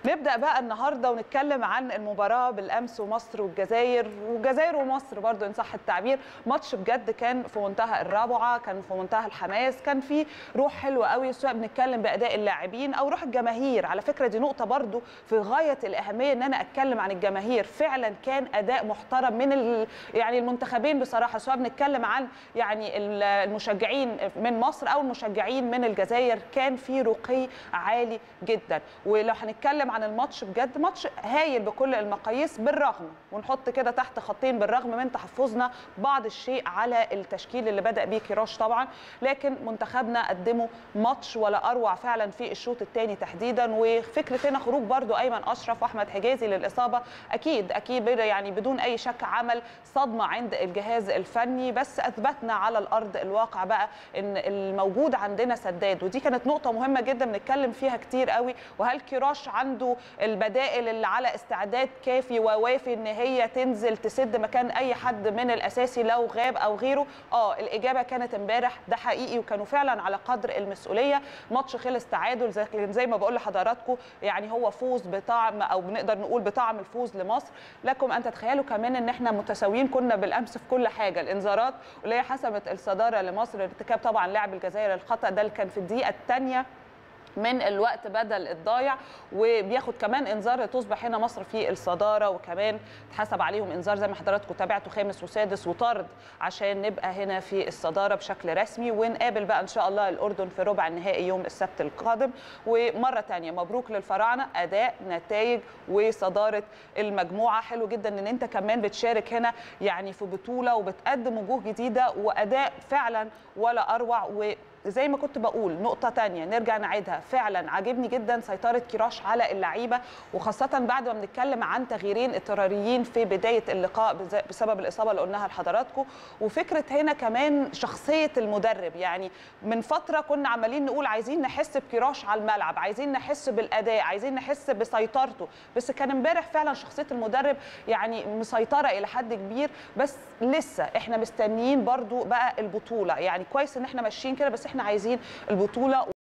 نبدا بقى النهارده ونتكلم عن المباراه بالامس ومصر والجزائر والجزائر ومصر برضو ان صح التعبير ماتش بجد كان في منتهى الروعه كان في منتهى الحماس كان في روح حلوه قوي سواء بنتكلم باداء اللاعبين او روح الجماهير على فكره دي نقطه برضو في غايه الاهميه ان انا اتكلم عن الجماهير فعلا كان اداء محترم من ال... يعني المنتخبين بصراحه سواء بنتكلم عن يعني المشجعين من مصر او المشجعين من الجزائر كان في رقي عالي جدا ولو هنتكلم عن الماتش بجد ماتش هايل بكل المقاييس بالرغم ونحط كده تحت خطين بالرغم من تحفظنا بعض الشيء على التشكيل اللي بدا بيه كيروش طبعا لكن منتخبنا قدموا ماتش ولا اروع فعلا في الشوط الثاني تحديدا وفكره هنا خروج برضو ايمن اشرف واحمد حجازي للاصابه اكيد اكيد يعني بدون اي شك عمل صدمه عند الجهاز الفني بس اثبتنا على الارض الواقع بقى ان الموجود عندنا سداد ودي كانت نقطه مهمه جدا بنتكلم فيها كتير قوي وهل كيروش عنده البدائل اللي على استعداد كافي ووافي ان هي تنزل تسد مكان اي حد من الاساسي لو غاب او غيره اه الاجابه كانت امبارح ده حقيقي وكانوا فعلا على قدر المسؤوليه ماتش خلص تعادل زي, زي ما بقول لحضراتكم يعني هو فوز بطعم او بنقدر نقول بطعم الفوز لمصر لكم ان تتخيلوا كمان ان احنا متساويين كنا بالامس في كل حاجه الانذارات واللي هي حسمت الصداره لمصر ارتكاب طبعا لاعب الجزائر الخطا ده اللي كان في الدقيقه الثانيه من الوقت بدل الضايع وبياخد كمان انذار تصبح هنا مصر في الصداره وكمان اتحسب عليهم انذار زي ما حضراتكم تابعتوا خامس وسادس وطرد عشان نبقى هنا في الصداره بشكل رسمي ونقابل بقى ان شاء الله الاردن في ربع النهائي يوم السبت القادم ومره ثانيه مبروك للفراعنه اداء نتائج وصداره المجموعه حلو جدا ان انت كمان بتشارك هنا يعني في بطوله وبتقدم وجوه جديده واداء فعلا ولا اروع و زي ما كنت بقول نقطة تانية نرجع نعيدها فعلا عاجبني جدا سيطرة كيروش على اللعيبة وخاصة بعد ما بنتكلم عن تغييرين اضطراريين في بداية اللقاء بسبب الإصابة اللي قلناها لحضراتكم وفكرة هنا كمان شخصية المدرب يعني من فترة كنا عمالين نقول عايزين نحس بكيروش على الملعب عايزين نحس بالأداء عايزين نحس بسيطرته بس كان امبارح فعلا شخصية المدرب يعني مسيطرة إلى حد كبير بس لسه احنا مستنيين برضو بقى البطولة يعني كويس ان احنا ماشيين كده بس احنا عايزين البطوله